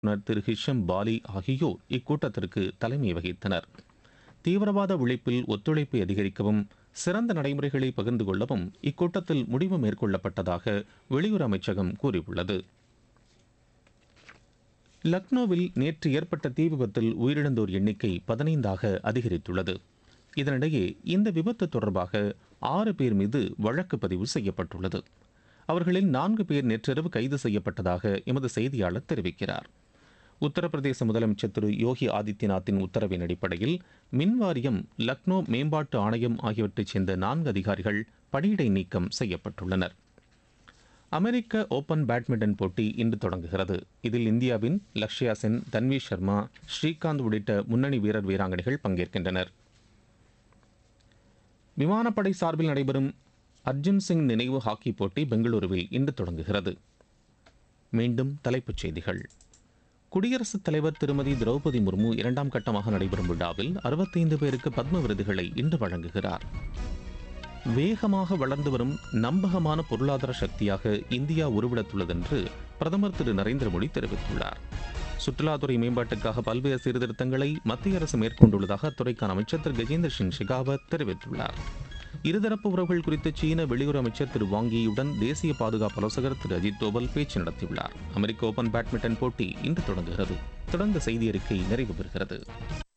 இயக்குனர் திரு ஹிஷம் பாலி ஆகியோர் இக்கூட்டத்திற்கு தலைமை வகித்தனர் தீவிரவாத ஒழிப்பில் ஒத்துழைப்பை அதிகரிக்கவும் சிறந்த நடைமுறைகளை பகிர்ந்து கொள்ளவும் இக்கூட்டத்தில் முடிவு மேற்கொள்ளப்பட்டதாக வெளியுறவு அமைச்சகம் கூறியுள்ளது லக்னோவில் நேற்று ஏற்பட்ட தீ விபத்தில் உயிரிழந்தோர் எண்ணிக்கை பதினைந்தாக அதிகரித்துள்ளது இதனிடையே இந்த விபத்து தொடர்பாக ஆறு பேர் மீது வழக்கு பதிவு செய்யப்பட்டுள்ளது அவர்களில் நான்கு பேர் நேற்றிரவு கைது செய்யப்பட்டதாக எமது செய்தியாளர் தெரிவிக்கிறார் உத்தரப்பிரதேச முதலமைச்சர் திரு யோகி ஆதித்யநாத்தின் உத்தரவின் அடிப்படையில் மின் வாரியம் லக்னோ மேம்பாட்டு ஆணையம் ஆகியவற்றைச் சேர்ந்த நான்கு அதிகாரிகள் பணியிடை நீக்கம் செய்யப்பட்டுள்ளனர் அமெரிக்க ஓபன் பேட்மிண்டன் போட்டி இன்று தொடங்குகிறது இதில் இந்தியாவின் லக்ஷயா சென் தன்வி சர்மா ஸ்ரீகாந்த் உள்ளிட்ட முன்னணி வீரர் வீராங்கனைகள் பங்கேற்கின்றனர் விமானப்படை சார்பில் நடைபெறும் அர்ஜுன் சிங் நினைவு ஹாக்கி போட்டி பெங்களூருவில் இன்று தொடங்குகிறது மீண்டும் தலைப்புச் செய்திகள் குடியரசுத் தலைவர் திருமதி திரௌபதி முர்மு இரண்டாம் கட்டமாக நடைபெறும் விழாவில் அறுபத்தைந்து பேருக்கு பத்ம விருதுகளை இன்று வழங்குகிறார் வேகமாக வளர்ந்து வரும் நம்பகமான பொருளாதார சக்தியாக இந்தியா உருவெடுத்துள்ளதென்று பிரதமர் திரு நரேந்திர மோடி தெரிவித்துள்ளார் சுற்றுலாத்துறை மேம்பாட்டுக்காக பல்வேறு சீர்திருத்தங்களை மத்திய அரசு மேற்கொண்டுள்ளதாக அத்துறைக்கான அமைச்சர் திரு கஜேந்திர சிங் ஷெகாவத் தெரிவித்துள்ளார் இருதரப்பு உறவுகள் குறித்து சீன வெளியுறவு அமைச்சர் திரு வாங்கியுடன் தேசிய பாதுகாப்பு ஆலோசகர் திரு அஜித் தோவல் பேச்சு நடத்தியுள்ளார் அமெரிக்க ஓபன் பேட்மிண்டன் போட்டி இன்று தொடங்குகிறது தொடர்ந்த செய்தி அறிக்கை நிறைவு பெறுகிறது